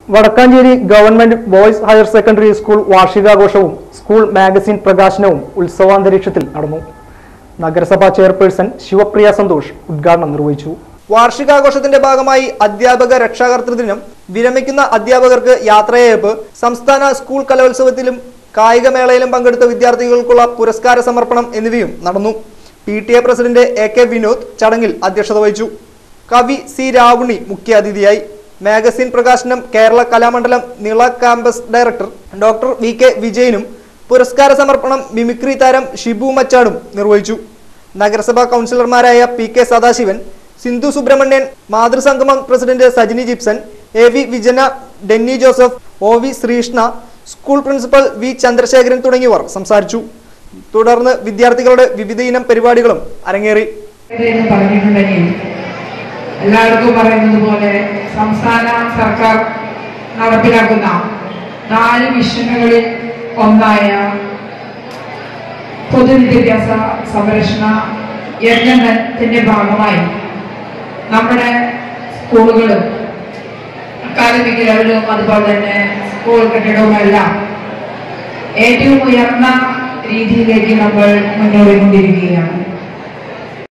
Vadakkanchery government boys higher secondary school വാർഷികാഘോഷവും school magazine പ്രകാശനവും ഉത്സവാന്തരീക്ഷത്തിൽ നടന്നു നഗരസഭാ ചെയർപേഴ്സൺ ശിവപ്രിയ സന്തോഷ് ഉദ്ഘാടനം നിർവഹിച്ചു വാർഷികാഘോഷത്തിന്റെ ഭാഗമായി അധ്യാപക രക്ഷാകർതൃ ദിനം വിരമിക്കുന്ന അധ്യാപകർക്ക് യാത്രയയപ്പ് സംസ്ഥാന സ്കൂൾ കലോത്സവത്തിലും കായികമേളയിലും പങ്കെടുത്ത വിദ്യാർത്ഥികൾക്കുള്ള പുരസ്കാര സമർപ്പണം എന്നിവയും നടന്നു P T A president A K Vinod ചടങ്ങിൽ അധ്യക്ഷത വഹിച്ചു കവി സി രാവുണി മുഖ്യാതിഥിയായി മാഗസിൻ പ്രകാശനം Kerala Kalamandalam Nila campus director doctor V K വിജയനും പുരസ്കാര സമർപ്പണം മിമിക്രി താരം ഷിബു മച്ചാടും നിർവഹിച്ചു നഗരസഭാ കൗൺസിലർമാരായ പി കെ സദാശിവൻ സിന്ധു സുബ്രഹ്മണ്യൻ മാതൃസംഗമം president Sajini Jipson A V Vijana Denny Joseph O V Sreeshna school principal V Chandrasekharan തുടങ്ങിയവർ സംസാരിച്ചു തുടർന്ന് വിദ്യാർത്ഥികളുടെ വിവിധ ഇനം പരിപാടികളും അരങ്ങേറി എന്ന് പറഞ്ഞിട്ടുണ്ടെങ്കിൽ എല്ലാവർക്കും പറയുന്നത് പോലെ സംസ്ഥാന സർക്കാർ നടപ്പിലാക്കുന്ന നാല് മിഷനുകളിൽ ഒന്നായ പൊതുവിദ്യാഭ്യാസ സംരക്ഷണ യജ്ഞത്തിന്റെ ഭാഗമായി നമ്മുടെ സ്കൂളുകളും അക്കാദമിക് ലെവലും അതുപോലെ തന്നെ സ്കൂൾ കെട്ടിടവും എല്ലാം ഏറ്റവും ഉയർന്ന രീതിയിലേക്ക് നമ്മൾ മുന്നേറിക്കൊണ്ടിരിക്കുകയാണ്